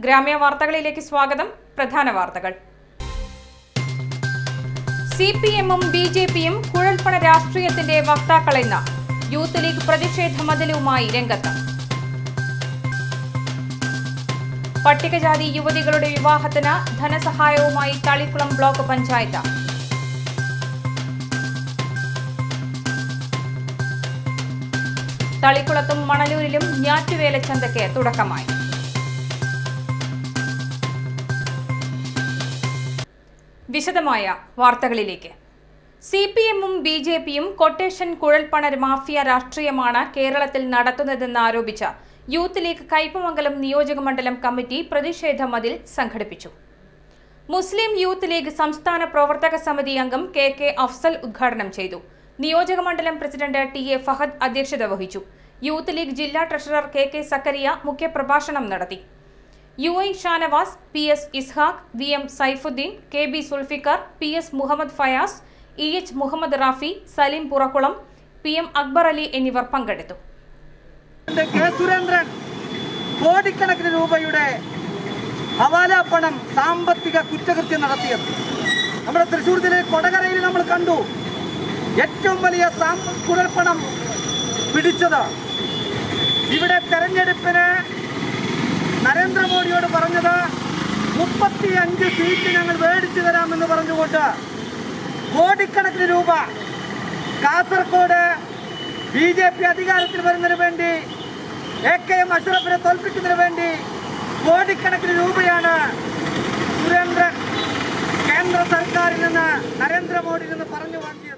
ഗ്രാമ്യ വാർത്തകളിലേക്ക് സ്വാഗതം പ്രധാന വാർത്തകൾ സി പി എമ്മും ബി ജെ പിയും കുഴൽപ്പണ രാഷ്ട്രീയത്തിന്റെ വക്താക്കളെന്ന് യൂത്ത് ലീഗ് പ്രതിഷേധ മതിലുമായി രംഗത്ത് പട്ടികജാതി യുവതികളുടെ വിവാഹത്തിന് ധനസഹായവുമായി തളിക്കുളം ബ്ലോക്ക് പഞ്ചായത്ത് തളിക്കുളത്തും മണലൂരിലും ഞാറ്റുവേല ചന്തയ്ക്ക് തുടക്കമായി വിശദമായ വാർത്തകളിലേക്ക് സി പി എമ്മും ബി ജെ പിയും കൊട്ടേഷൻ കുഴൽപ്പണ മാഫിയ രാഷ്ട്രീയമാണ് കേരളത്തിൽ നടത്തുന്നതെന്ന് ആരോപിച്ച യൂത്ത് ലീഗ് കയ്പമംഗലം നിയോജക മണ്ഡലം കമ്മിറ്റി പ്രതിഷേധ മതിൽ സംഘടിപ്പിച്ചു മുസ്ലിം യൂത്ത് ലീഗ് സംസ്ഥാന പ്രവർത്തക സമിതി അംഗം കെ കെ അഫ്സൽ ഉദ്ഘാടനം ചെയ്തു നിയോജക മണ്ഡലം പ്രസിഡന്റ് ടി എ ഫഹദ് അധ്യക്ഷത വഹിച്ചു യൂത്ത് ലീഗ് ജില്ലാ ട്രഷറർ കെ കെ സക്കരിയ മുഖ്യപ്രഭാഷണം നടത്തി U I Shanavas P S Ishaq V M Saifudheen K B Sulfikar P S Muhammad Fayas E H Muhammad Rafi Saleem Purakkulam P M Akbar Ali എന്നിവർ പങ്കെടുത്തു ഉണ്ട് കെ സുരേന്ദ്രൻ കോടിക്കണക്കിന് രൂപയുടെ ഹവാല പണം സാമ്പത്തിക കുറ്റകൃത്യം നടത്തിയത് നമ്മുടെ തൃശ്ശൂർ ജില്ലയിൽ കൊടകരയിൽ നമ്മൾ കണ്ടു ഏറ്റവും വലിയ സാമ്പ- കുഴൽപ്പണം പിടിച്ചത് ഇവിടെ തെരഞ്ഞെടുപ്പിന് നരേന്ദ്രമോദിയോട് പറഞ്ഞത് മുപ്പത്തി അഞ്ച് സീറ്റ് ഞങ്ങൾ മേടിച്ചു തരാമെന്ന് പറഞ്ഞുകൊണ്ട് കോടിക്കണക്കിന് രൂപ കാസർഗോഡ് ബി ജെ പി അധികാരത്തിൽ വരുന്നതിന് വേണ്ടി എ കെ എം അഷ്റഫിനെ തോൽപ്പിക്കുന്നതിന് വേണ്ടി കോടിക്കണക്കിന് രൂപയാണ് സുരേന്ദ്രൻ കേന്ദ്ര സർക്കാരിൽ നിന്ന് നരേന്ദ്രമോദിയിൽ നിന്ന് പറഞ്ഞു വാങ്ങിയത്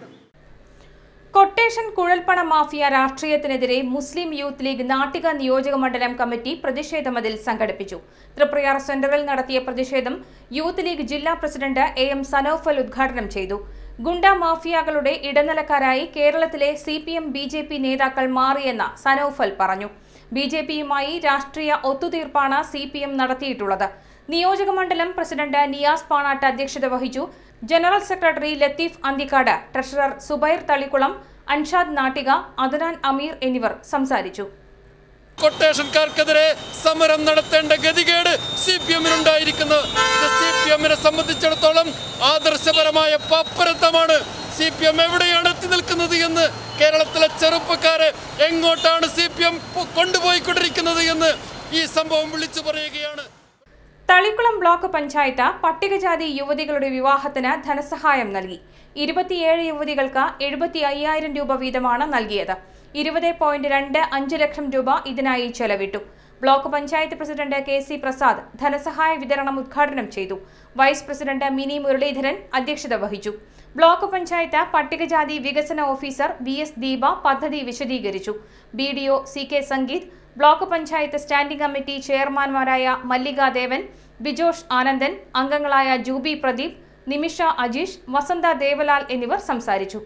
കൊട്ടേഷൻ കുഴൽപ്പണ മാഫിയ രാഷ്ട്രീയത്തിനെതിരെ മുസ്ലിം യൂത്ത് ലീഗ് നാട്ടിക നിയോജക മണ്ഡലം കമ്മിറ്റി പ്രതിഷേധ മതിൽ സംഘടിപ്പിച്ചു തൃപ്രയാർ സെന്ററിൽ നടത്തിയ പ്രതിഷേധം യൂത്ത് ലീഗ് ജില്ലാ പ്രസിഡന്റ് എ എം സനോഫൽ ഉദ്ഘാടനം ചെയ്തു ഗുണ്ട മാഫിയകളുടെ ഇടനിലക്കാരായി കേരളത്തിലെ C P M B J P നേതാക്കൾ മാറിയെന്ന് സനോഫൽ പറഞ്ഞു ബി ജെ പിയുമായി രാഷ്ട്രീയ ഒത്തുതീർപ്പാണ് സി പി എം നടത്തിയിട്ടുള്ളത് നിയോജക മണ്ഡലം പ്രസിഡന്റ് നിയാസ് പാണാട്ട് അധ്യക്ഷത വഹിച്ചു general secretary Latheef Anthikad treasurer Zubair Thalikulam Anshad Nattika Adnan Ameer എന്നിവർ സംസാരിച്ചു കൊട്ടേഷൻകാർക്കെതിരെ സമരം നടത്തേണ്ട ഗതികേട് സി പി എമ്മിനുണ്ടായിരിക്കുന്നത് ഇത് സി പി എമ്മിനെ സംബന്ധിച്ചിടത്തോളം ആദർശപരമായ പാപ്പരത്വമാണ് സി പി എം എവിടെയാണ് എത്തി നിൽക്കുന്നത് എന്ന് കേരളത്തിലെ ചെറുപ്പക്കാരെ എങ്ങോട്ടാണ് സി പി എം കൊണ്ടുപോയിക്കൊണ്ടിരിക്കുന്നത് എന്ന് ഈ സംഭവം വിളിച്ചു പറയുകയാണ് തളിക്കുളം ബ്ലോക്ക് പഞ്ചായത്ത് പട്ടികജാതി യുവതികളുടെ വിവാഹത്തിന് ധനസഹായം നൽകി ഇരുപത്തിയേഴ് യുവതികൾക്ക് എഴുപത്തി അയ്യായിരം രൂപ വീതമാണ് നൽകിയത് ഇരുപത് പോയിന്റ് രണ്ട് അഞ്ച് ലക്ഷം രൂപ ഇതിനായി ചെലവിട്ടു block panchayat president K C Prasad ധനസഹായ വിതരണം ഉദ്ഘാടനം ചെയ്തു വൈസ് പ്രസിഡന്റ് മിനി മുരളീധരൻ അധ്യക്ഷത വഹിച്ചു ബ്ലോക്ക് പഞ്ചായത്ത് പട്ടികജാതി വികസന ഓഫീസർ വി എസ് ദീപ പദ്ധതി വിശദീകരിച്ചു B D O C K Sangeeth block panchayat standing committee ചെയർമാൻമാരായ മല്ലിക ദേവൻ ബിജോഷ് ആനന്ദൻ അംഗങ്ങളായ ജൂബി പ്രദീപ് നിമിഷ അജീഷ് വസന്ത ദേവലാൽ എന്നിവർ സംസാരിച്ചു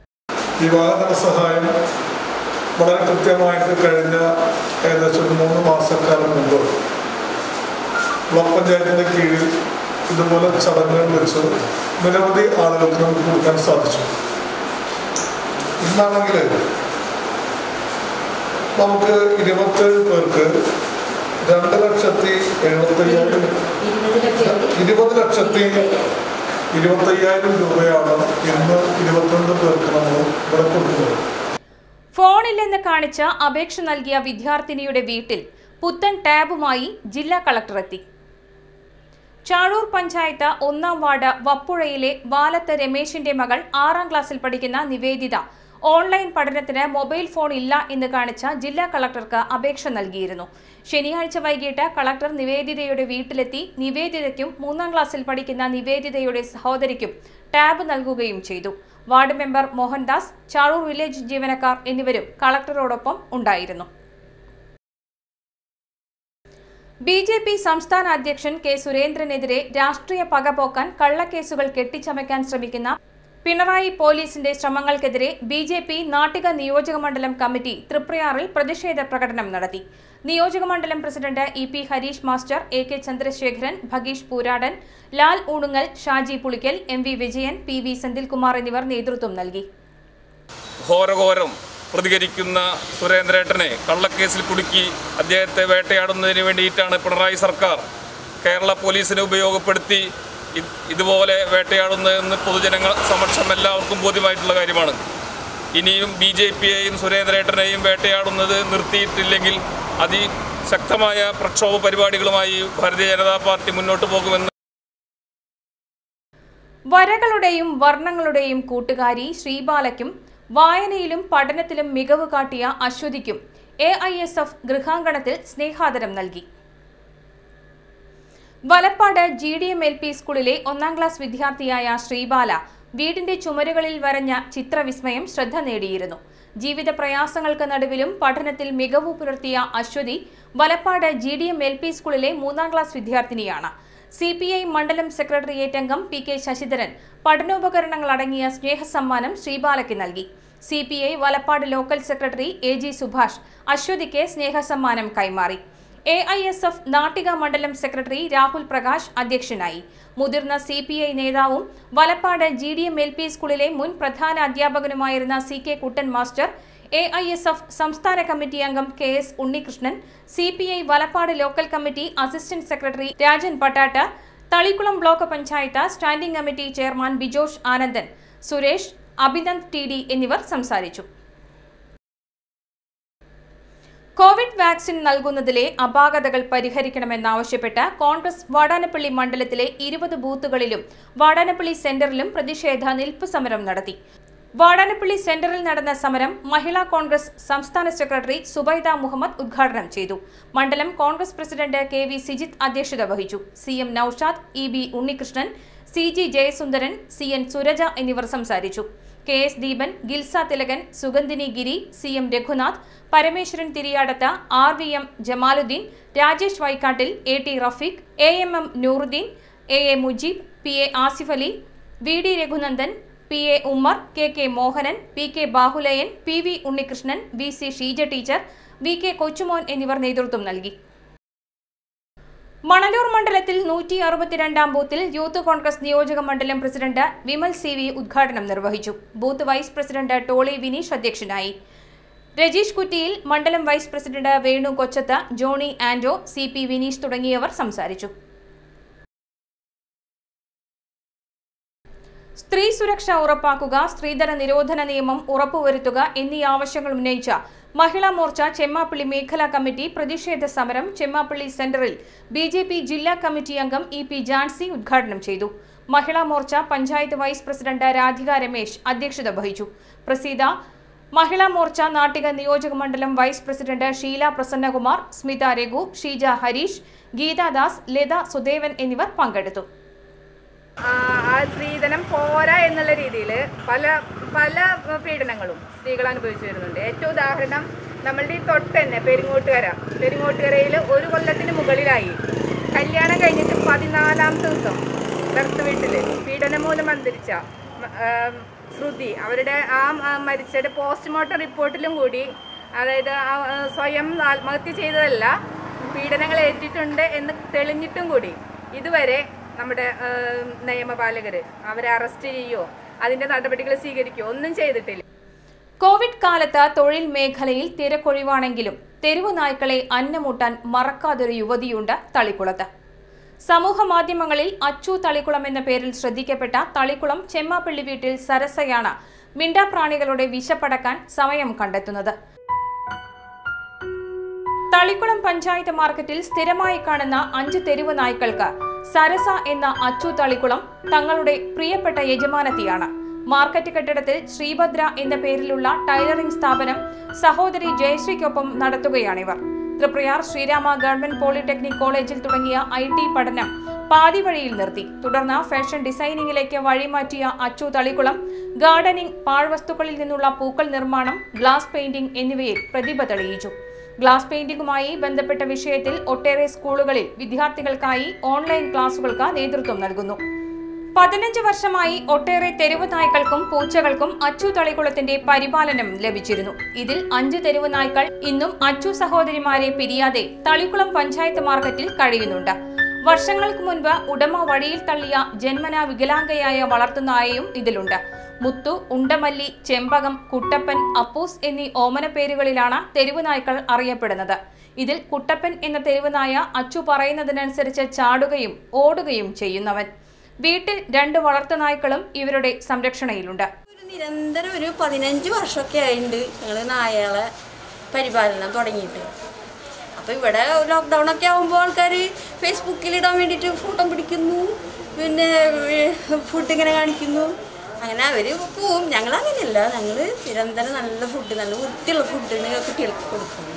വിവാഹ ധനസഹായം വളരെ കൃത്യമായിട്ട് കഴിഞ്ഞ ഏകദേശം ഒരു മൂന്ന് മാസക്കാലം മുമ്പ് ബ്ലോക്ക് പഞ്ചായത്തിൻ്റെ കീഴിൽ ഇതുപോലെ ചടങ്ങുകൾ വെച്ച് നിരവധി ആളുകൾക്ക് നമുക്ക് കൊടുക്കാൻ സാധിച്ചു ഇന്നാണെങ്കിൽ നമുക്ക് ഇരുപത്തേഴ് പേർക്ക് രണ്ട് ലക്ഷത്തി എഴുപത്തയ്യായിരം ഇരുപത് ലക്ഷത്തി ഇരുപത്തയ്യായിരം രൂപയാണ് ഇന്ന് ഇരുപത്തിരണ്ട് പേർക്ക് നമ്മൾ ഇവിടെ കൊടുക്കുന്നത് ഫോണില്ലെന്ന് കാണിച്ച് അപേക്ഷ നൽകിയ വിദ്യാർത്ഥിനിയുടെ വീട്ടിൽ പുത്തൻ ടാബുമായി ജില്ലാ കളക്ടർ എത്തി ചാഴൂർ പഞ്ചായത്ത് ഒന്നാം വാർഡ് വപ്പുഴയിലെ വാലത്ത് രമേശിന്റെ മകൾ ആറാം ക്ലാസ്സിൽ പഠിക്കുന്ന നിവേദിത ഓൺലൈൻ പഠനത്തിന് മൊബൈൽ ഫോൺ ഇല്ല എന്ന് കാണിച്ച ജില്ലാ കളക്ടർക്ക് അപേക്ഷ നൽകിയിരുന്നു ശനിയാഴ്ച വൈകിട്ട് കളക്ടർ നിവേദിതയുടെ വീട്ടിലെത്തി നിവേദിതയ്ക്കും മൂന്നാം ക്ലാസ്സിൽ പഠിക്കുന്ന നിവേദിതയുടെ സഹോദരിക്കും ടാബ് നൽകുകയും ചെയ്തു ward member Mohandas Chazhoor village ജീവനക്കാർ എന്നിവരും കളക്ടറോടൊപ്പം ഉണ്ടായിരുന്നു ബി ജെ പി സംസ്ഥാന അധ്യക്ഷൻ കെ സുരേന്ദ്രനെതിരെ രാഷ്ട്രീയ പകപോക്കാൻ കള്ളക്കേസുകൾ കെട്ടിച്ചമയ്ക്കാൻ ശ്രമിക്കുന്ന പിണറായി പോലീസിന്റെ ശ്രമങ്ങൾക്കെതിരെ ബി ജെ പി നാട്ടിക നിയോജകമണ്ഡലം കമ്മിറ്റി തൃപ്രയാറിൽ പ്രതിഷേധ പ്രകടനം നടത്തി നിയോജകമണ്ഡലം president E P Harish master A K Chandrasekharan Bhageesh Pooradan Lal Oonungal Shaji Pulickal M V Vijayan P V Senthilkumar എന്നിവർ നേതൃത്വം നൽകി ഘോരഘോരം പ്രതികരിക്കുന്ന സുരേന്ദ്രേട്ടനെ കള്ളക്കേസിൽ കുടുക്കി അദ്ദേഹത്തെ വേട്ടയാടുന്നതിന് വേണ്ടിയിട്ടാണ് പിണറായി സർക്കാർ കേരള പോലീസിനെ ഉപയോഗപ്പെടുത്തി ഇ- ഇതുപോലെ വേട്ടയാടുന്നതെന്ന് പൊതുജനങ്ങൾ സമക്ഷം എല്ലാവർക്കും ബോധ്യമായിട്ടുള്ള കാര്യമാണ് ഇനിയും ബി ജെ പിയെയും സുരേന്ദ്രേട്ടനെയും വേട്ടയാടുന്നത് നിർത്തിയിട്ടില്ലെങ്കിൽ അതിശക്തമായ പ്രക്ഷോഭ പരിപാടികളുമായി ഭാരതീയ ജനതാ പാർട്ടി മുന്നോട്ട് പോകുമെന്ന് വരകളുടെയും വർണ്ണങ്ങളുടെയും കൂട്ടുകാരി ശ്രീബാലയ്ക്കും വായനയിലും പഠനത്തിലും മികവ് കാട്ടിയ അശ്വതിക്കും എ ഐ എസ് എഫ് ഗൃഹാങ്കണത്തിൽ സ്നേഹാദരം നൽകി Valappad G D M L P സ്കൂളിലെ ഒന്നാം ക്ലാസ് വിദ്യാർത്ഥിയായ ശ്രീബാല വീടിന്റെ ചുമരുകളിൽ വരഞ്ഞ ചിത്രവിസ്മയം ശ്രദ്ധ നേടിയിരുന്നു ജീവിത പ്രയാസങ്ങൾക്ക് നടുവിലും പഠനത്തിൽ മികവ് പുലർത്തിയ Aswathi Valappad G D M L P സ്കൂളിലെ മൂന്നാം ക്ലാസ് വിദ്യാർത്ഥിനിയാണ് സി പി ഐ മണ്ഡലം സെക്രട്ടേറിയറ്റ് അംഗം പി കെ ശശിധരൻ പഠനോപകരണങ്ങൾ അടങ്ങിയ സ്നേഹസമ്മാനം ശ്രീബാലയ്ക്ക് നൽകി C P I Valappad local secretary A G Subhash അശ്വതിക്ക് സ്നേഹസമ്മാനം കൈമാറി A I S F Nattika മണ്ഡലം സെക്രട്ടറി രാഹുൽ പ്രകാശ് അധ്യക്ഷനായി മുതിർന്ന സി പി ഐ നേതാവും Valapad G D M L P സ്കൂളിലെ മുൻ പ്രധാന അധ്യാപകനുമായിരുന്ന C K Kuttan master A I S F സംസ്ഥാന കമ്മിറ്റി അംഗം K S Unnikrishnan C P I Valappad local committee assistant secretary Rajan Pattat Thalikulam block panchayat standing committee chairman Bijosh Anandan Suresh Abhinand T D എന്നിവർ സംസാരിച്ചു Covid vaccine നൽകുന്നതിലെ അപാകതകൾ പരിഹരിക്കണമെന്നാവശ്യപ്പെട്ട് കോൺഗ്രസ് വാടാനപ്പള്ളി മണ്ഡലത്തിലെ ഇരുപത് ബൂത്തുകളിലും വാടാനപ്പള്ളി സെന്ററിലും പ്രതിഷേധ നിൽപ്പ് സമരം നടത്തി വാടാനപ്പള്ളി സെന്ററിൽ നടന്ന സമരം മഹിളാ കോൺഗ്രസ് സംസ്ഥാന സെക്രട്ടറി സുബൈദ മുഹമ്മദ് ഉദ്ഘാടനം ചെയ്തു മണ്ഡലം Congress president K V Sijith അധ്യക്ഷത വഹിച്ചു C M Noushad E B Unnikrishnan C G Jayasundaran C N Suraja എന്നിവർ സംസാരിച്ചു K S Deepan Gilsa Thilakan Sugandhini Giri C M Raghunath Parameswaran Thiriyadath R V M Jamaluddin Rajesh Vaikkattil A T Rafeeq A M M Nooruddin A A Mujeeb P A Asif Ali V D Raghunandan P A Ummer K K Mohanan P K Bahulayan P V Unnikrishnan V C Sheeja teacher V K Kochumon എന്നിവർ നേതൃത്വം നൽകി മണലൂർ മണ്ഡലത്തിൽ നൂറ്റി അറുപത്തിരണ്ടാം ബൂത്തിൽ youth Congress നിയോജക മണ്ഡലം president Vimal C V ഉദ്ഘാടനം നിർവഹിച്ചു booth vice president Tolly Vineesh അധ്യക്ഷനായി രജീഷ് കുറ്റിയിൽ മണ്ഡലം vice president Venu Kochath Johnny Ando C P Vineesh തുടങ്ങിയവർ സംസാരിച്ചു സ്ത്രീ സുരക്ഷ ഉറപ്പാക്കുക സ്ത്രീധന നിരോധന നിയമം ഉറപ്പുവരുത്തുക എന്നീ ആവശ്യങ്ങൾ ഉന്നയിച്ച മഹിളാ മോർച്ച ചെമ്മാപ്പള്ളി മേഖലാ കമ്മിറ്റി പ്രതിഷേധ സമരം ചെമ്മാപ്പള്ളി സെന്ററിൽ ബി ജെ പി ജില്ലാ കമ്മിറ്റി അംഗം ഇ പി ജാൻസി ഉദ്ഘാടനം ചെയ്തു മഹിളാ മോർച്ച പഞ്ചായത്ത് വൈസ് പ്രസിഡന്റ് രാധിക രമേശ് അധ്യക്ഷത വഹിച്ചു പ്രസീത മഹിളാ മോർച്ച നാട്ടിക നിയോജക മണ്ഡലം വൈസ് പ്രസിഡന്റ് ഷീല പ്രസന്നകുമാർ സ്മിത രഘു ഷീജ ഹരീഷ് ഗീതാദാസ് ലത സുദേവൻ എന്നിവർ പങ്കെടുത്തു ആ ആ സ്ത്രീധനം പോരാ എന്നുള്ള രീതിയിൽ പല പല പീഡനങ്ങളും സ്ത്രീകൾ അനുഭവിച്ചു വരുന്നുണ്ട് ഏറ്റവും ഉദാഹരണം നമ്മളുടെ ഈ തൊട്ട് തന്നെ പെരിങ്ങോട്ടുകര പെരിങ്ങോട്ടുകരയിൽ ഒരു കൊല്ലത്തിന് മുകളിലായി കല്യാണം കഴിഞ്ഞിട്ട് പതിനാലാമത്തെ ദിവസം ഭർത്ത വീട്ടിൽ പീഡനം മൂലം അന്തരിച്ച മ- ആ, ശ്രുതി അവരുടെ ആ ആ മരിച്ചയുടെ പോസ്റ്റ്മോർട്ടം റിപ്പോർട്ടിലും കൂടി അതായത് ആ, ആ, സ്വയം ആത്മഹത്യ ചെയ്തതല്ല പീഡനങ്ങൾ ഏറ്റിട്ടുണ്ട് എന്ന് തെളിഞ്ഞിട്ടും കൂടി ഇതുവരെ നമ്മുടെ ആ, നിയമപാലകര് അവരെ അറസ്റ്റ് ചെയ്യോ അതിന്റെ നടപടികൾ സ്വീകരിക്കുകയോ ഒന്നും ചെയ്തിട്ടില്ല കോവിഡ് കാലത്ത് തൊഴിൽ മേഖലയിൽ തിരക്കൊഴിവാണെങ്കിലും തെരുവു നായ്ക്കളെ അന്നമൂട്ടാൻ മറക്കാതൊരു യുവതിയുണ്ട് തളിക്കുളത്ത് സമൂഹ മാധ്യമങ്ങളിൽ അച്ചു തളിക്കുളം എന്ന പേരിൽ ശ്രദ്ധിക്കപ്പെട്ട തളിക്കുളം ചെമ്മാപ്പള്ളി വീട്ടിൽ സരസയാണ് മിണ്ടാപ്രാണികളുടെ വിശപ്പടക്കാൻ സമയം കണ്ടെത്തുന്നത് തളിക്കുളം പഞ്ചായത്ത് മാർക്കറ്റിൽ സ്ഥിരമായി കാണുന്ന അഞ്ച് തെരുവ് നായ്ക്കൾക്ക് സരസ എന്ന അച്ചു തളിക്കുളം തങ്ങളുടെ പ്രിയപ്പെട്ട യജമാനത്തിയാണ് മാർക്കറ്റ് കെട്ടിടത്തിൽ ശ്രീഭദ്ര എന്ന പേരിലുള്ള ടൈലറിംഗ് സ്ഥാപനം സഹോദരി ജയശ്രീക്കൊപ്പം നടത്തുകയാണിവർ തൃപ്രയാർ ശ്രീരാമ ഗവൺമെന്റ് പോളിടെക്നിക് കോളേജിൽ തുടങ്ങിയ ഐ ടി പഠനം പാതി വഴിയിൽ നിർത്തി തുടർന്ന് ഫാഷൻ ഡിസൈനിങ്ങിലേക്ക് വഴിമാറ്റിയ അച്ചു തളിക്കുളം ഗാർഡനിംഗ് പാഴ്വസ്തുക്കളിൽ നിന്നുള്ള പൂക്കൾ നിർമ്മാണം ഗ്ലാസ് പെയിന്റിംഗ് എന്നിവയിൽ പ്രതിഭ തെളിയിച്ചു ഗ്ലാസ് പെയിന്റിംഗുമായി ബന്ധപ്പെട്ട വിഷയത്തിൽ ഒട്ടേറെ സ്കൂളുകളിൽ വിദ്യാർത്ഥികൾക്കായി ഓൺലൈൻ ക്ലാസുകൾക്ക് നേതൃത്വം നൽകുന്നു പതിനഞ്ച് വർഷമായി ഒട്ടേറെ തെരുവ് നായ്ക്കൾക്കും പൂച്ചകൾക്കും അച്ചു തളികുളത്തിന്റെ പരിപാലനം ലഭിച്ചിരുന്നു ഇതിൽ അഞ്ച് തെരുവ് നായ്ക്കൾ ഇന്നും അച്ചു സഹോദരിമാരെ പിരിയാതെ തളിക്കുളം പഞ്ചായത്ത് മാർക്കറ്റിൽ കഴിയുന്നുണ്ട് വർഷങ്ങൾക്ക് മുൻപ് ഉടമ വഴിയിൽ തള്ളിയ ജന്മനാ വികലാംഗയായ വളർത്തുനായയും ഇതിലുണ്ട് മുത്തു ഉണ്ടമല്ലി ചെമ്പകം കുട്ടപ്പൻ അപ്പൂസ് എന്നീ ഓമന പേരുകളിലാണ് തെരുവ് നായ്ക്കൾ അറിയപ്പെടുന്നത് ഇതിൽ കുട്ടപ്പൻ എന്ന തെരുവുനായ അച്ചു പറയുന്നതിനനുസരിച്ച് ചാടുകയും ഓടുകയും ചെയ്യുന്നവൻ വീട്ടിൽ രണ്ട് വളർത്തുനായ്ക്കളും ഇവരുടെ സംരക്ഷണയിലുണ്ട് ഒരു നിരന്തരം ഒരു പതിനഞ്ച് വർഷമൊക്കെ ആയിട്ടുണ്ട് ഞങ്ങൾ നായകളെ പരിപാലനം തുടങ്ങിയിട്ട് അപ്പോൾ ഇവിടെ ലോക്ക്ഡൗൺ ഒക്കെ ആകുമ്പോൾ ആൾക്കാർ ഫേസ്ബുക്കിൽ ഇടാൻ വേണ്ടിയിട്ട് ഫോട്ടോ പിടിക്കുന്നു പിന്നെ ഫുഡ് ഇങ്ങനെ കാണിക്കുന്നു അങ്ങനെ അവർ പോവും ഞങ്ങൾ അങ്ങനെയല്ല ഞങ്ങൾ നിരന്തരം നല്ല ഫുഡ് നല്ല വൃത്തിയുള്ള ഫുഡിന് കുട്ടികൾക്ക് കൊടുക്കുന്നു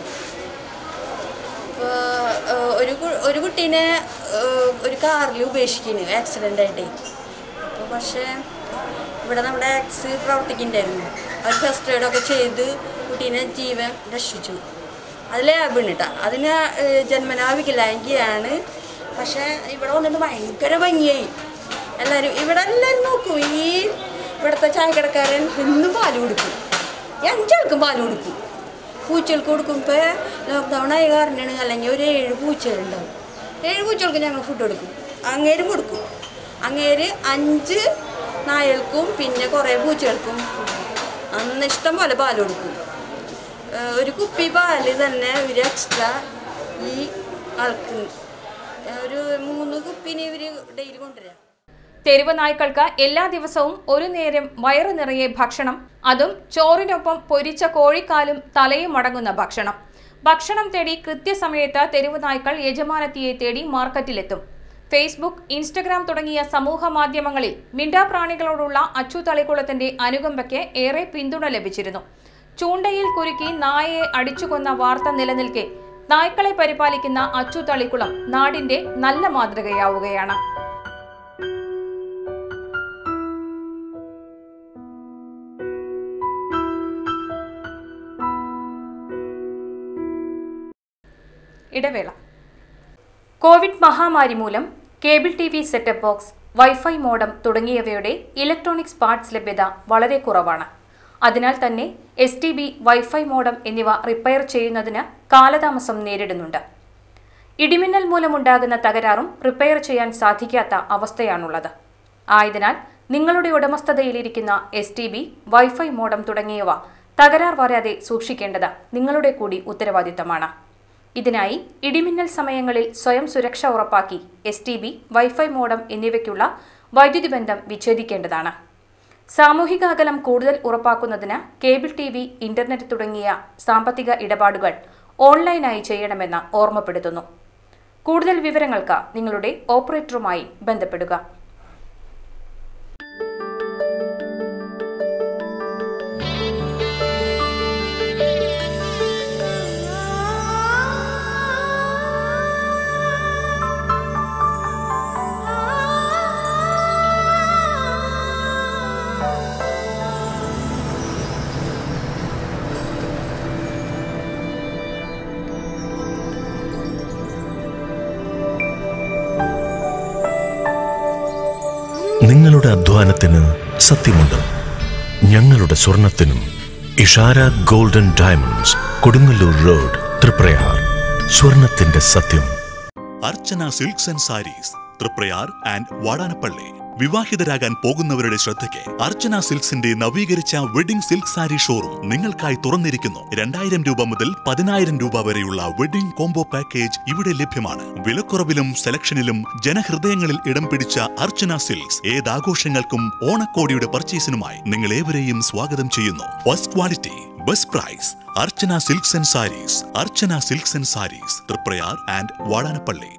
ഇപ്പോൾ ഒരു കു- ഒരു കുട്ടീനെ ഏഹ്, ഒരു കാറിൽ ഉപേക്ഷിക്കുന്നു ആക്സിഡൻ്റ് ആയിട്ട് അപ്പോൾ പക്ഷേ ഇവിടെ നമ്മുടെ എക്സ് പ്രവർത്തിക്കുന്നുണ്ടായിരുന്നു അവർ ഫസ്റ്റ് എയ്ഡൊക്കെ ചെയ്ത് കുട്ടീനെ ജീവൻ രക്ഷിച്ചു അത് ലാബാണ് കേട്ടോ അതിന് ഏഹ്, ജന്മനാ വികലാംഗിയാണ് പക്ഷേ ഇവിടെ വന്നിട്ട് ഭയങ്കര ഭംഗിയായി എല്ലാവരും ഇവിടെ എല്ലാവരും നോക്കും ഈ ഇവിടുത്തെ ചായക്കടക്കാരൻ എന്നും പാല് കൊടുക്കും ഈ അഞ്ചാൾക്കും പാല് കൊടുക്കും പൂച്ചകൾക്ക് കൊടുക്കും ഇപ്പോൾ ലോക്ക്ഡൗൺ ആയ കാരണമാണ് അല്ലെങ്കിൽ ഒരു ഏഴ് പൂച്ചകളുണ്ടാവും ഏഴ് പൂച്ചകൾക്ക് ഞങ്ങൾ ഫുഡ് കൊടുക്കും അങ്ങേരും കൊടുക്കും അങ്ങേര് അഞ്ച് നായകൾക്കും പിന്നെ കുറേ പൂച്ചകൾക്കും അന്ന് ഇഷ്ടം പോലെ പാൽ കൊടുക്കും ഏഹ് ഒരു കുപ്പി പാല് തന്നെ ഒരു എക്സ്ട്രാ ഈ ആൾക്ക് ഒരു മൂന്ന് കുപ്പിന് ഇവർ ഡെയിലി കൊണ്ടുവരാം തെരുവ് നായ്ക്കൾക്ക് എല്ലാ ദിവസവും ഒരു നേരം വയറു നിറയെ ഭക്ഷണം അതും ചോറിനൊപ്പം പൊരിച്ച കോഴിക്കാലും തലയും അടങ്ങുന്ന ഭക്ഷണം ഭക്ഷണം തേടി കൃത്യസമയത്ത് തെരുവ് നായ്ക്കൾ യജമാനത്തിയെ തേടി മാർക്കറ്റിലെത്തും ഫേസ്ബുക്ക് ഇൻസ്റ്റഗ്രാം തുടങ്ങിയ സമൂഹ മാധ്യമങ്ങളിൽ മിണ്ടാപ്രാണികളോടുള്ള അച്ചു തളിക്കുളത്തിന്റെ അനുകമ്പയ്ക്ക് ഏറെ പിന്തുണ ലഭിച്ചിരുന്നു ചൂണ്ടയിൽ കുരുക്കി നായയെ അടിച്ചുകൊന്ന വാർത്ത നിലനിൽക്കെ നായ്ക്കളെ പരിപാലിക്കുന്ന അച്ചു തളിക്കുളം നാടിന്റെ നല്ല മാതൃകയാവുകയാണ് ഇടവേള കോവിഡ് മഹാമാരി മൂലം cable T V setup box wifi modem തുടങ്ങിയവയുടെ ഇലക്ട്രോണിക്സ് പാർട്സ് ലഭ്യത വളരെ കുറവാണ് അതിനാൽ തന്നെ S T B wifi modem എന്നിവ റിപ്പയർ ചെയ്യുന്നതിന് കാലതാമസം നേരിടുന്നുണ്ട് ഇടിമിന്നൽ മൂലമുണ്ടാകുന്ന തകരാറും റിപ്പയർ ചെയ്യാൻ സാധിക്കാത്ത അവസ്ഥയാണുള്ളത് ആയതിനാൽ നിങ്ങളുടെ ഉടമസ്ഥതയിലിരിക്കുന്ന S T B wifi modem തുടങ്ങിയവ തകരാർ വരാതെ സൂക്ഷിക്കേണ്ടത് നിങ്ങളുടെ കൂടി ഉത്തരവാദിത്തമാണ് ഇതിനായി ഇടിമിന്നൽ സമയങ്ങളിൽ സ്വയം സുരക്ഷ ഉറപ്പാക്കി S T B wifi modem എന്നിവയ്ക്കുള്ള വൈദ്യുതി ബന്ധം വിച്ഛേദിക്കേണ്ടതാണ് സാമൂഹിക അകലം കൂടുതൽ ഉറപ്പാക്കുന്നതിന് കേബിൾ ടി വി ഇന്റർനെറ്റ് തുടങ്ങിയ സാമ്പത്തിക ഇടപാടുകൾ ഓൺലൈനായി ചെയ്യണമെന്ന് ഓർമ്മപ്പെടുത്തുന്നു കൂടുതൽ വിവരങ്ങൾക്ക് നിങ്ങളുടെ ഓപ്പറേറ്ററുമായി ബന്ധപ്പെടുക നിങ്ങളുടെ അധ്വാനത്തിന് സത്യമുണ്ട് ഞങ്ങളുടെ സ്വർണത്തിനും Ishara golden diamonds Kodungallur road Triprayar സ്വർണത്തിന്റെ സത്യം Archana silks and sarees Triprayar and Vadanappally വിവാഹിതരാകാൻ പോകുന്നവരുടെ ശ്രദ്ധയ്ക്ക് അർച്ചന സിൽക്സിന്റെ നവീകരിച്ച വെഡിംഗ് സിൽക്ക് സാരി ഷോറൂം നിങ്ങൾക്കായി തുറന്നിരിക്കുന്നു രണ്ടായിരം രൂപ മുതൽ പതിനായിരം രൂപ വരെയുള്ള വെഡിംഗ് കോംബോ പാക്കേജ് ഇവിടെ ലഭ്യമാണ് വിലക്കുറവിലും സെലക്ഷനിലും ജനഹൃദയങ്ങളിൽ ഇടം പിടിച്ച അർച്ചന സിൽക്സ് ഏതാഘോഷങ്ങൾക്കും ഓണക്കോടിയുടെ പർച്ചേസിനുമായി നിങ്ങൾ ഏവരെയും സ്വാഗതം ചെയ്യുന്നു first quality best price Archana silks and sarees Archana silks and sarees Triprayar and Vadanappally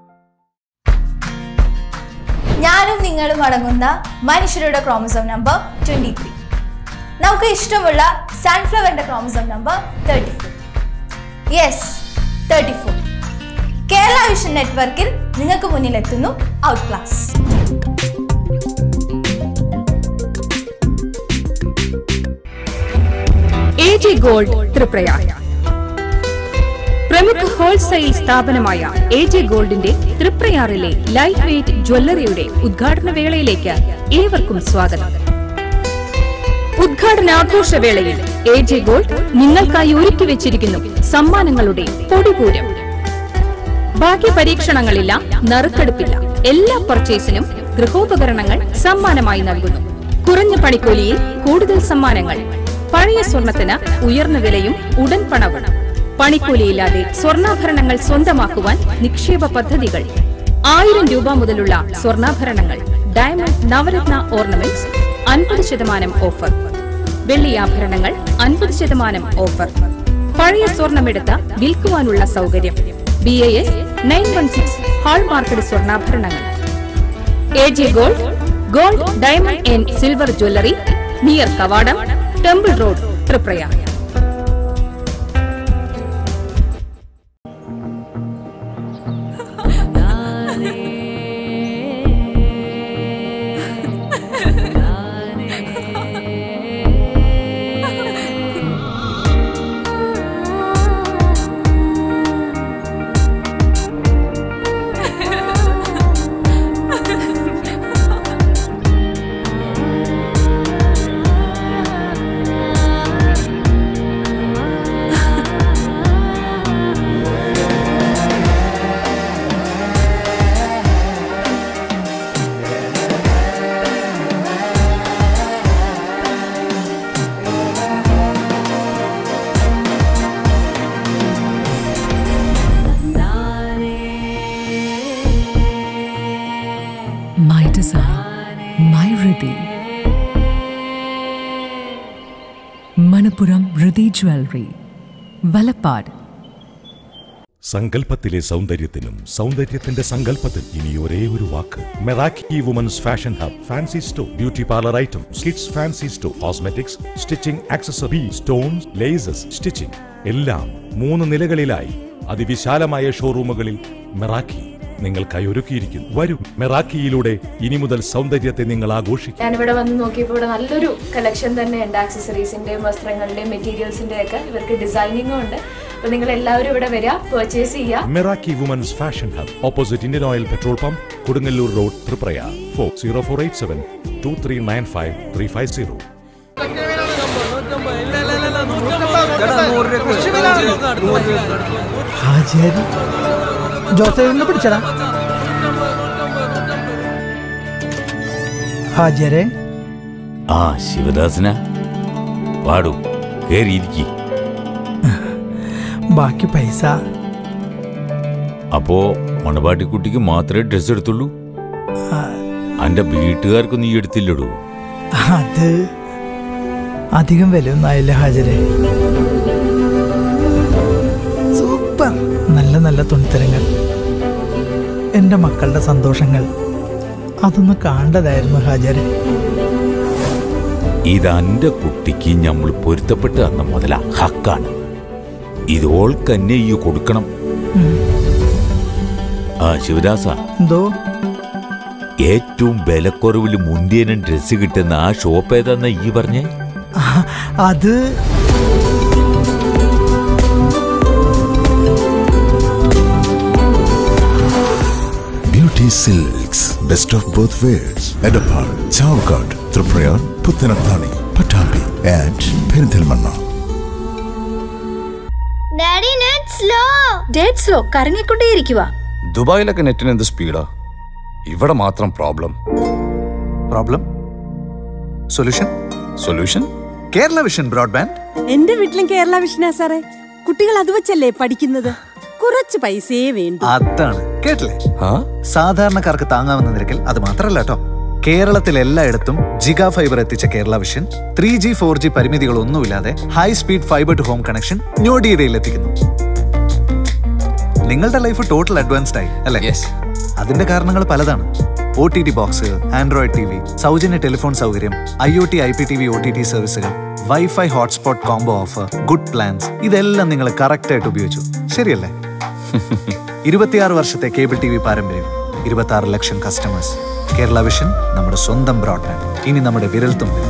ഞാനും നിങ്ങളും അടങ്ങുന്ന മനുഷ്യരുടെ ക്രോമസോം നമ്പർ ട്വന്റി ത്രീ നമുക്ക് ഇഷ്ടമുള്ള സൺഫ്ലവറിന്റെ chromosome number thirty four yes thirty four Kerala vision നെറ്റ്വർക്കിൽ നിങ്ങൾക്ക് മുന്നിലെത്തുന്നു out class A J gold Triprayar പ്രമുഖ ഹോൾസെയിൽ സ്ഥാപനമായ എ ജെ ഗോൾഡിന്റെ തൃപ്രയാറിലെ ലൈറ്റ് വെയ്റ്റ് ജ്വല്ലറിയുടെ ഉദ്ഘാടന വേളയിലേക്ക് ഏവർക്കും സ്വാഗതം ഉദ്ഘാടനാഘോഷവേളയിൽ എ ജെ ഗോൾഡ് നിങ്ങൾക്കായി ഒരുക്കി വെച്ചിരിക്കുന്നു സമ്മാനങ്ങളുടെ പൊടിപൂരം ഭാഗ്യ പരീക്ഷണങ്ങളില്ല നറുക്കെടുപ്പില്ല എല്ലാ പർച്ചേസിനും ഗൃഹോപകരണങ്ങൾ സമ്മാനമായി നൽകുന്നു കുറഞ്ഞ പണിക്കൂലിയിൽ കൂടുതൽ സമ്മാനങ്ങൾ പഴയ സ്വർണത്തിന് ഉയർന്ന വിലയും ഉടൻ പണവും പണിക്കൂലിയില്ലാതെ സ്വർണ്ണാഭരണങ്ങൾ സ്വന്തമാക്കുവാൻ നിക്ഷേപ പദ്ധതികൾ ആയിരം രൂപ മുതലുള്ള സ്വർണ്ണാഭരണങ്ങൾ ഡയമണ്ട് നവരത്ന ഓർണമെന്റ്സ് അൻപത് ശതമാനം ഓഫർ വെള്ളിയാഭരണങ്ങൾ അൻപത് ശതമാനം ഓഫർ പഴയ സ്വർണമെടുത്ത് വിൽക്കുവാനുള്ള സൗകര്യം B A S nine one six hallmarked സ്വർണ്ണാഭരണങ്ങൾ A J gold gold diamond and silver jewellery near കവാടം temple road Triprayar My design, my Riddhi. Manapuram Riddhi Jewelry, Valapad. സങ്കല്പത്തിലെ സൗന്ദര്യത്തിനും സൗന്ദര്യത്തിന്റെ സങ്കല്പത്തിൽ ഇനി ഒരേ ഒരു വാക്ക് Meraki women's fashion hub fancy store beauty parlour items kids fancy store cosmetics stitching accessory stones laces stitching എല്ലാം മൂന്ന് നിലകളിലായി അതിവിശാലമായ ഷോറൂമുകളിൽ മെറാക്കി നിങ്ങൾക്കായി ഒരുക്കിയിരിക്കുന്നു വരൂ മെറാക്കിയിലൂടെ ഇനി മുതൽ സൗന്ദര്യത്തെ നിങ്ങൾ ആഘോഷിക്കും ഞാനിവിടെ വന്ന് നോക്കിയപ്പോൾ ഇവിടെ നല്ലൊരു കളക്ഷൻ തന്നെ ഉണ്ട് ആക്സസറീസിന്റെയും വസ്ത്രങ്ങളുടെയും മെറ്റീരിയൽസിന്റെയും ഒക്കെ ഇവർക്ക് ഡിസൈനിങ്ങും ഉണ്ട് അപ്പൊ നിങ്ങൾ എല്ലാവരും ഇവിടെ വരിക പർച്ചേസ് ചെയ്യുക Meraki women's fashion hub opposite Indian oil petrol pump Kodungallur road Triprayar four zero four eight seven two three nine five three five zero ഹാജിയാരി ജോസഫിനെ പിടിച്ചടാ ഹാജിയരെ ആ ശിവദാസന പാടൂ കേറിയിരിക്കി ബാക്കി പൈസ അപ്പോ മണവാട്ടിക്കുട്ടിക്ക് മാത്രമേ ഡ്രസ് എടുത്തുള്ളൂ ആ, അന്റെ വീട്ടുകാർക്ക് നീ എടുത്തില്ലടൂ അത് അധികം വിലയൊന്നും ആയില്ല ഹാജരെ സൂപ്പർ നല്ല നല്ല തുണിത്തരങ്ങൾ എൻ്റെ മക്കളുടെ സന്തോഷങ്ങൾ അതൊന്ന് കാണേണ്ടതായിരുന്നു ഹാജരെ ഇത് അന്റെ കുട്ടിക്ക് നമ്മൾ പൊരുത്തപ്പെട്ട് തന്ന മുതല ഹക്കാണ് ഇതോൾക്കന്നെ ഈ കൊടുക്കണം ഉം. ആ ശിവദാസ എന്തോ ഏറ്റവും വിലക്കുറവിൽ മുന്തിയനും ഡ്രസ് കിട്ടുന്ന ആ ഷോപ്പ് ഏതാന്ന ഈ പറഞ്ഞേ ആ, അത് Beauty Silks, best of both worlds. Edapar, Chavkad, Tripurayar, Puttanathani, Patambi, and Perinthalmanna. Daddy net slow dead slow കറങ്ങിക്കൊണ്ടേയിരിക്കുക ദുബായിലൊക്കെ നെറ്റിന് എന്ത് സ്പീഡാ ഇവിടെ മാത്രം problem problem solution solution Kerala vision broadband എന്റെ വീട്ടിലും കേരള വിഷനാ സാറേ കുട്ടികൾ അത് വെച്ചല്ലേ പഠിക്കുന്നത് കുറച്ച് പൈസയേ വേണ്ടു അതാണ് കേട്ടില്ലേ സാധാരണക്കാർക്ക് താങ്ങാവുന്ന നിരക്കിൽ അത് മാത്രമല്ല കേട്ടോ കേരളത്തിൽ എല്ലായിടത്തും ജിഗ ഫൈബർ എത്തിച്ച Kerala vision three G four G പരിമിതികളൊന്നുമില്ലാതെ high speed fibre to home connection ഞൊടിയിടയിൽ എത്തിക്കുന്നു നിങ്ങളുടെ ലൈഫ് ടോട്ടൽ അഡ്വാൻസ്ഡ് ആയി അല്ലേ അതിന്റെ കാരണങ്ങൾ പലതാണ് O T T box android T V സൗജന്യ ടെലിഫോൺ സൗകര്യം I O T I P T V O T T സർവീസുകൾ wifi hotspot combo offer good plans ഇതെല്ലാം നിങ്ങൾ കറക്റ്റ് ആയിട്ട് ഉപയോഗിച്ചു ശരിയല്ലേ ഇരുപത്തിയാറ് വർഷത്തെ കേബിൾ ടി വി പാരമ്പര്യം ഇരുപത്തി ആറ് ലക്ഷം കസ്റ്റമേഴ്സ് കേരള വിഷൻ നമ്മുടെ സ്വന്തം ബ്രോഡ്ബാൻഡ് ഇനി നമ്മുടെ വിരൽത്തുമ്പിൽ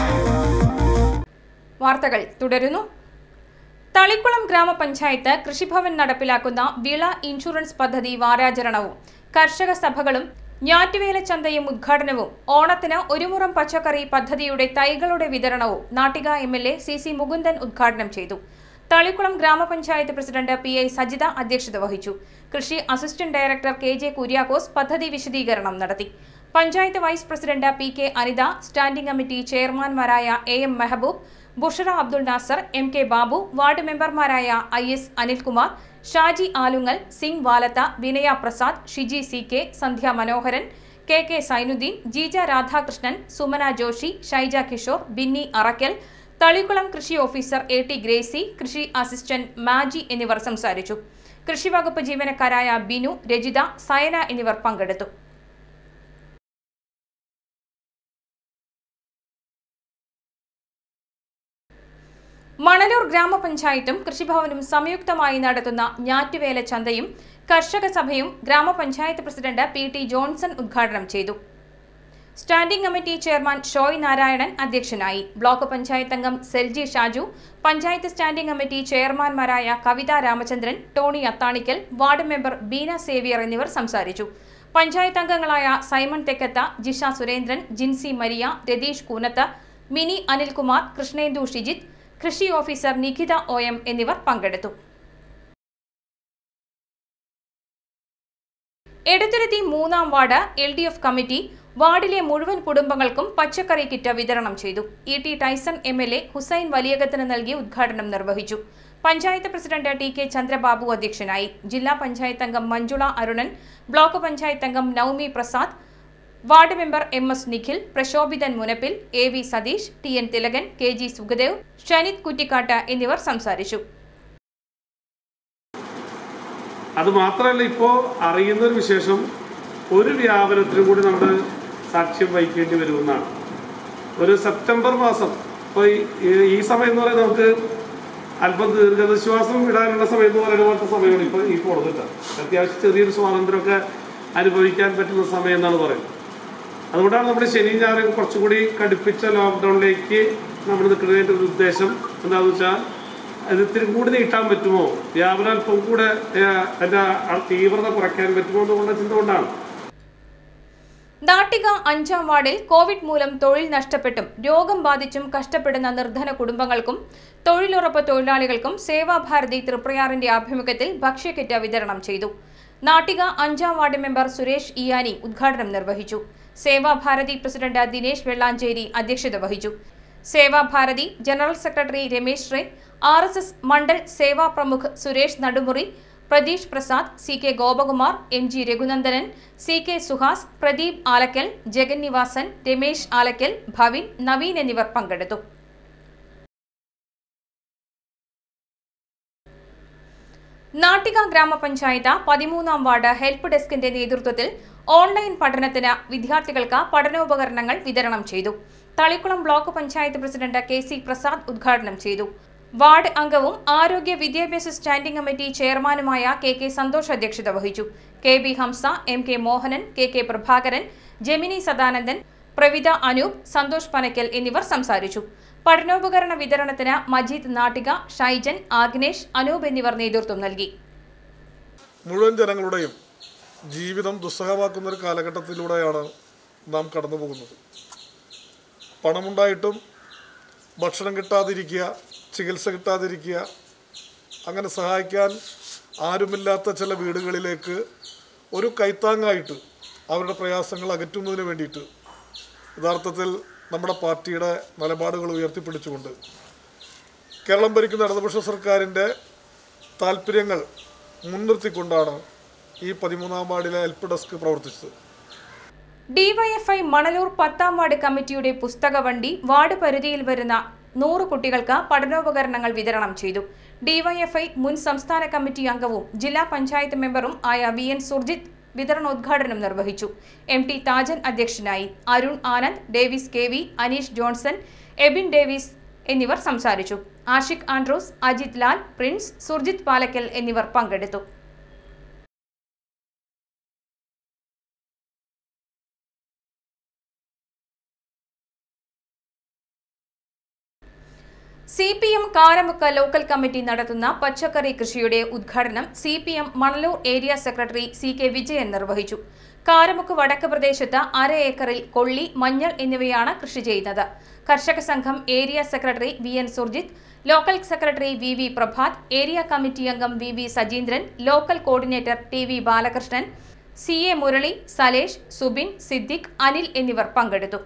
വാർത്തകൾ തുടരുന്നു തളിക്കുളം ഗ്രാമപഞ്ചായത്ത് കൃഷിഭവൻ നടപ്പിലാക്കുന്ന വിള ഇൻഷുറൻസ് പദ്ധതി വാരാചരണവും കർഷക സഭകളും ഞാറ്റുവേല ചന്തയും ഉദ്ഘാടനവും ഓണത്തിന് ഒരു മുറം പച്ചക്കറി പദ്ധതിയുടെ തൈകളുടെ വിതരണവും Nattika M L A C C Mukundan ഉദ്ഘാടനം ചെയ്തു തളിക്കുളം ഗ്രാമപഞ്ചായത്ത് പ്രസിഡന്റ് പി ഐ സജിത അധ്യക്ഷത വഹിച്ചു കൃഷി assistant director K J Kuriakose പദ്ധതി വിശദീകരണം നടത്തി panchayat vice president P K Anitha standing committee ചെയർമാൻമാരായ A M Mehaboob Bushara Abdul Nasar M K Babu ward മെമ്പർമാരായ I S Anilkumar Shaji Alungal Singh Valath Vinaya Prasad Shiji C K Sandhya Manoharan K K Sainuddin Jeeja Radhakrishnan Sumana Joshi Shaija Kishore Binny Arakkal Thalikulam കൃഷി ഓഫീസർ എ ടി ഗ്രേസി കൃഷി അസിസ്റ്റന്റ് മാജി എന്നിവർ സംസാരിച്ചു കൃഷിവകുപ്പ് ജീവനക്കാരായ ബിനു രജിത സയന എന്നിവർ പങ്കെടുത്തു മണലൂർ ഗ്രാമപഞ്ചായത്തും കൃഷിഭവനും സംയുക്തമായി നടത്തുന്ന ഞാറ്റുവേല ചന്തയും കർഷക സഭയും ഗ്രാമപഞ്ചായത്ത് പ്രസിഡന്റ് പി ടി ജോൺസൺ ഉദ്ഘാടനം ചെയ്തു standing committee chairman Shoy Narayanan അധ്യക്ഷനായി ബ്ലോക്ക് പഞ്ചായത്ത് അംഗം സെൽജി ഷാജു പഞ്ചായത്ത് സ്റ്റാൻഡിംഗ് കമ്മിറ്റി ചെയർമാൻമാരായ Kavitha Ramachandran Tony Athanikkal ward member Beena Xavier എന്നിവർ സംസാരിച്ചു പഞ്ചായത്ത് അംഗങ്ങളായ സൈമൺ തെക്കത്ത ജിഷ സുരേന്ദ്രൻ ജിൻസി മരിയ രതീഷ് കൂനത്ത് മിനി അനിൽകുമാർ കൃഷ്ണേന്ദു ഷിജിത്ത് കൃഷി ഓഫീസർ നിഖിത ഒ എം എന്നിവർ പങ്കെടുത്തു എടത്തുരുത്തി മൂന്നാം ward L D F committee വാർഡിലെ മുഴുവൻ കുടുംബങ്ങൾക്കും പച്ചക്കറി കിറ്റ് വിതരണം ചെയ്തു E T Tyson M L A Hussain വലിയകത്തിന് നൽകി ഉദ്ഘാടനം നിർവഹിച്ചു panchayat president T K Chandrababu അധ്യക്ഷനായി ജില്ലാ പഞ്ചായത്ത് അംഗം മഞ്ജുള അരുണൻ ബ്ലോക്ക് പഞ്ചായത്ത് അംഗം Naumi Prasad ward member M S Nikhil Prashobhithan Munappil A V Satheesh T N Thilakan K G Sukhdev Shanith Kuttikkatt എന്നിവർ സംസാരിച്ചു അത് മാത്രമല്ല ഇപ്പോൾ അറിയുന്ന ഒരു വിശേഷം ഒരു വ്യാപനത്തിനും കൂടി നമ്മൾ സാക്ഷ്യം വഹിക്കേണ്ടി വരുമെന്നാണ് ഒരു സെപ്റ്റംബർ മാസം ഇപ്പോൾ ഈ- ഈ സമയം എന്ന് പറയുന്നത് നമുക്ക് അല്പം ദീർഘനിശ്വാസം ഇടാനുള്ള സമയം എന്ന് പറയുന്ന പോലത്തെ സമയമാണ് ഇപ്പോൾ ഈ പോണത് കേട്ടോ അത്യാവശ്യം ചെറിയൊരു സ്വാതന്ത്ര്യമൊക്കെ അനുഭവിക്കാൻ പറ്റുന്ന സമയം എന്നാണ് പറയുന്നത് അതുകൊണ്ടാണ് നമ്മുടെ ശനി ഞായറും കുറച്ചുകൂടി കടുപ്പിച്ച ലോക്ക്ഡൗണിലേക്ക് നമ്മൾ നിൽക്കുന്നതിൻ്റെ ഒരു ഉദ്ദേശം എന്താണെന്ന് വെച്ചാൽ അത് ഇത്തിരി കൂടി നീട്ടാൻ പറ്റുമോ വ്യാപനം അല്പം കൂടെ ഏഹ്, അതിൻ്റെ ആ തീവ്രത കുറയ്ക്കാൻ പറ്റുമോ എന്നുള്ള ചിന്ത കൊണ്ടാണ് നാട്ടിക അഞ്ചാം വാർഡിൽ കോവിഡ് മൂലം തൊഴിൽ നഷ്ടപ്പെട്ടും രോഗം ബാധിച്ചും കഷ്ടപ്പെടുന്ന നിർധന കുടുംബങ്ങൾക്കും തൊഴിലുറപ്പ് തൊഴിലാളികൾക്കും സേവാഭാരതി തൃപ്രയാറിന്റെ ആഭിമുഖ്യത്തിൽ ഭക്ഷ്യക്കിറ്റ് വിതരണം ചെയ്തു നാട്ടിക അഞ്ചാം വാർഡ് മെമ്പർ സുരേഷ് ഇയാനി ഉദ്ഘാടനം നിർവഹിച്ചു സേവാഭാരതി പ്രസിഡന്റ് ദിനേശ് വെള്ളാഞ്ചേരി അധ്യക്ഷത വഹിച്ചു സേവാഭാരതി ജനറൽ സെക്രട്ടറി രമേശ് റേ R S S Mandal Seva Pramukh Suresh Nadumuri Pratheesh Prasad C K Gopakumar M G Raghunandanan C K Suhas Pradeep Alakkal Jagan Nivasan Ramesh Alakkal Bhavin Naveen എന്നിവർ പങ്കെടുത്തു നാട്ടിക ഗ്രാമപഞ്ചായത്ത് പതിമൂന്നാം വാർഡ് ഹെൽപ്പ് ഡെസ്കിന്റെ നേതൃത്വത്തിൽ ഓൺലൈൻ പഠനത്തിന് വിദ്യാർത്ഥികൾക്ക് പഠനോപകരണങ്ങൾ വിതരണം ചെയ്തു Thalikulam block panchayat president K C Prasad ഉദ്ഘാടനം ചെയ്തു വാർഡ് അംഗവും ആരോഗ്യ വിദ്യാഭ്യാസ സ്റ്റാൻഡിംഗ് കമ്മിറ്റി ചെയർമാനുമായ കെ കെ സന്തോഷ് അധ്യക്ഷത വഹിച്ചു K B Hamsa M K Mohanan K K Prabhakaran Gemini Sadanandan Pravitha Anoop Santhosh Panakkal എന്നിവർ സംസാരിച്ചു പഠനോപകരണ വിതരണത്തിന് മജീദ് നാട്ടിക ഷൈജൻ ആഗ്നേഷ് അനൂപ് എന്നിവർ നേതൃത്വം നൽകി മുഴുവൻ ജനങ്ങളുടെയും ജീവിതം ദുസ്സഹമാക്കുന്ന ഒരു കാലഘട്ടത്തിലൂടെയാണ് നാം കടന്നു പോകുന്നത് പണമുണ്ടായിട്ടും ഭക്ഷണം കിട്ടാതിരിക്കുക ചികിത്സ കിട്ടാതിരിക്കുക അങ്ങനെ സഹായിക്കാൻ ആരുമില്ലാത്ത ചില വീടുകളിലേക്ക് ഒരു കൈത്താങ്ങായിട്ട് അവരുടെ പ്രയാസങ്ങൾ അകറ്റുന്നതിന് വേണ്ടിയിട്ട് യഥാർത്ഥത്തിൽ നമ്മുടെ പാർട്ടിയുടെ നിലപാടുകൾ ഉയർത്തിപ്പിടിച്ചുകൊണ്ട് കേരളം ഭരിക്കുന്ന ഇടതുപക്ഷ സർക്കാരിൻ്റെ താല്പര്യങ്ങൾ മുൻനിർത്തിക്കൊണ്ടാണ് ഈ പതിമൂന്നാം വാർഡിലെ ഹെൽപ്പ് ഡെസ്ക് പ്രവർത്തിച്ചത് ഡിവൈഎഫ്ഐ മണലൂർ പത്താം വാർഡ് കമ്മിറ്റിയുടെ പുസ്തക വണ്ടി വാർഡ് പരിധിയിൽ വരുന്ന നൂറ് കുട്ടികൾക്ക് പഠനോപകരണങ്ങൾ വിതരണം ചെയ്തു ഡിവൈഎഫ്ഐ മുൻ സംസ്ഥാന കമ്മിറ്റി അംഗവും ജില്ലാ പഞ്ചായത്ത് മെമ്പറും ആയ വി എൻ സുർജിത്ത് വിതരണോദ്ഘാടനം നിർവഹിച്ചു എം ടി താജൻ അധ്യക്ഷനായി Arun Anand Davis K V Aneesh Johnson Ebin Davis എന്നിവർ സംസാരിച്ചു ആഷിഖ് ആൻഡ്രൂസ് അജിത് ലാൽ പ്രിൻസ് സുർജിത് പാലക്കൽ എന്നിവർ പങ്കെടുത്തു C P M Karamukku local committee നടത്തുന്ന പച്ചക്കറി കൃഷിയുടെ ഉദ്ഘാടനം C P M Manalur area secretary C K Vijayan നിർവഹിച്ചു കാരമുക്ക് വടക്ക് പ്രദേശത്ത് അര ഏക്കറിൽ കൊള്ളി മഞ്ഞൾ എന്നിവയാണ് കൃഷി ചെയ്യുന്നത് Karshaka Sangham area secretary V N Surjith local secretary V V Prabhath area committee അംഗം V V Sajeendran local coordinator T V Balakrishnan C A Murali Salesh Subin Siddique Anil എന്നിവർ പങ്കെടുത്തു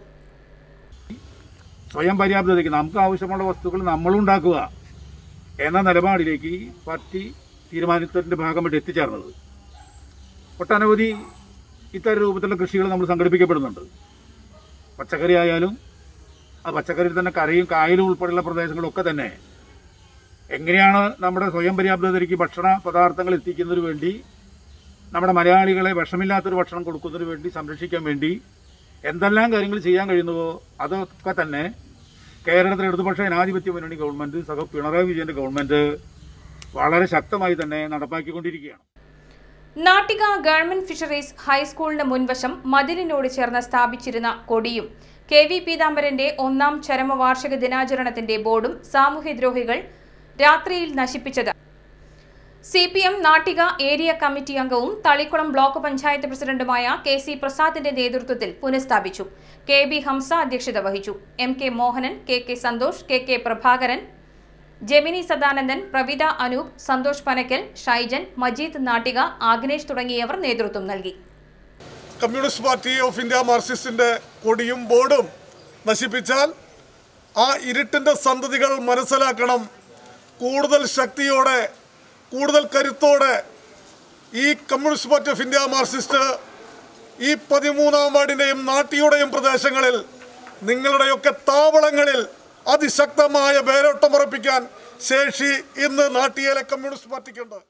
സ്വയം പര്യാപ്തതയ്ക്ക് നമുക്ക് ആവശ്യമുള്ള വസ്തുക്കൾ നമ്മളുണ്ടാക്കുക എന്ന നിലപാടിലേക്ക് പാർട്ടി തീരുമാനത്തിന്റെ ഭാഗമായിട്ട് എത്തിച്ചേർന്നത് ഒട്ടനവധി ഇത്തരം രൂപത്തിലുള്ള കൃഷികൾ നമ്മൾ സംഘടിപ്പിക്കപ്പെടുന്നുണ്ട് പച്ചക്കറി ആയാലും ആ പച്ചക്കറിയിൽ തന്നെ കരയും കായലും ഉൾപ്പെടെയുള്ള പ്രദേശങ്ങളൊക്കെ തന്നെ എങ്ങനെയാണ് നമ്മുടെ സ്വയം പര്യാപ്തതയ്ക്ക് ഭക്ഷണ പദാർത്ഥങ്ങൾ എത്തിക്കുന്നതിന് വേണ്ടി നമ്മുടെ മലയാളികളെ വിഷമില്ലാത്തൊരു ഭക്ഷണം കൊടുക്കുന്നതിന് വേണ്ടി സംരക്ഷിക്കാൻ വേണ്ടി എന്തെല്ലാം കാര്യങ്ങൾ ചെയ്യാൻ കഴിയുന്നുവോ അതൊക്കെ തന്നെ കേരളത്തിലെ ഇടതുപക്ഷ ജനാധിപത്യ മുന്നണി ഗവൺമെന്റ് സഹ പിണറായി വിജയന്റെ ഗവൺമെന്റ് വളരെ ശക്തമായി തന്നെ നടപ്പാക്കിക്കൊണ്ടിരിക്കുകയാണ് നാട്ടിക ഗവൺമെന്റ് ഫിഷറീസ് ഹൈസ്കൂളിന് മുൻവശം മതിലിനോട് ചേർന്ന് സ്ഥാപിച്ചിരുന്ന കൊടിയും കെ വി പീതാംബരന്റെ ഒന്നാം ചരമവാർഷിക ദിനാചരണത്തിന്റെ ബോർഡും സാമൂഹ്യദ്രോഹികൾ രാത്രിയിൽ നശിപ്പിച്ചത് C P M Nattika area committee അംഗവും തളിക്കുളം ബ്ലോക്ക് പഞ്ചായത്ത് പ്രസിഡന്റുമായ കെ സി പ്രസാദിന്റെ നേതൃത്വത്തിൽ പുനഃസ്ഥാപിച്ചു കെ ബി ഹംസ അധ്യക്ഷത വഹിച്ചു M K Mohanan K K Santhosh K K Prabhakaran Gemini Sadanandan Pravitha Anoop Santhosh Panakkal Shaijan Majeed Nattika Agnesh തുടങ്ങിയവർ നേതൃത്വം നൽകി കമ്മ്യൂണിസ്റ്റ് പാർട്ടി ഓഫ് ഇന്ത്യ മാർക്സിസ്റ്റിന്റെ കൊടിയും ബോർഡും നശിപ്പിച്ചാൽ ആ ഇരുട്ടിന്റെ സന്തതികൾ മനസ്സിലാക്കണം കൂടുതൽ ശക്തിയോടെ കൂടുതൽ കരുത്തോടെ ഈ communist party of India marxist ഈ പതിമൂന്നാം വാർഡിന്റെയും നാട്ടിയുടെയും പ്രദേശങ്ങളിൽ നിങ്ങളുടെയൊക്കെ താവളങ്ങളിൽ അതിശക്തമായ വേരോട്ടമുറപ്പിക്കാൻ ശേഷി ഇന്ന് നാട്ടിയിലെ കമ്മ്യൂണിസ്റ്റ് പാർട്ടിക്കുണ്ട്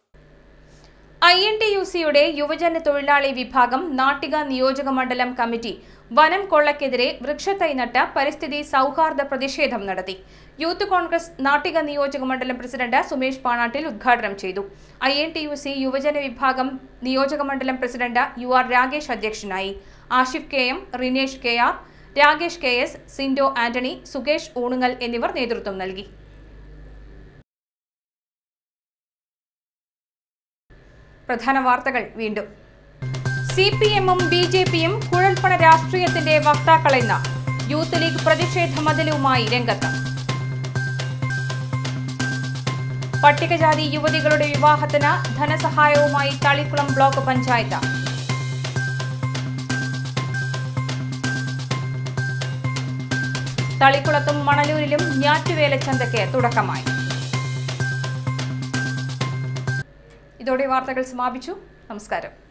ഐ എൻ ടി യു സിയുടെ യുവജന തൊഴിലാളി വിഭാഗം നാട്ടിക നിയോജക മണ്ഡലം കമ്മിറ്റി വനം കൊള്ളക്കെതിരെ വൃക്ഷത്തൈ നട്ട് പരിസ്ഥിതി സൗഹാർദ്ദ പ്രതിഷേധം നടത്തി യൂത്ത് കോൺഗ്രസ് നാട്ടിക നിയോജക മണ്ഡലം പ്രസിഡന്റ് സുമേഷ് പാണാട്ടിൽ ഉദ്ഘാടനം ചെയ്തു I N T U C യുവജന വിഭാഗം നിയോജക മണ്ഡലം പ്രസിഡന്റ് യു ആർ രാഗേഷ് അധ്യക്ഷനായി Ashif K M Rinesh K R Rakesh K S Sindo Antony Sukesh Oonungal എന്നിവർ നേതൃത്വം നൽകി പ്രധാന വാർത്തകൾ വീണ്ടും സി പി എമ്മും ബി ജെ പിയും കുഴൽപ്പണ രാഷ്ട്രീയത്തിന്റെ വക്താക്കളെന്ന് യൂത്ത് ലീഗ് പ്രതിഷേധ മതിലുമായി രംഗത്ത് പട്ടികജാതി യുവതികളുടെ വിവാഹത്തിന് ധനസഹായവുമായി തളിക്കുളം ബ്ലോക്ക് പഞ്ചായത്ത് തളിക്കുളത്തും മണലൂരിലും ഞാറ്റുവേല ചന്തയ്ക്ക് തുടക്കമായി ഇതോടെ വാർത്തകൾ സമാപിച്ചു നമസ്കാരം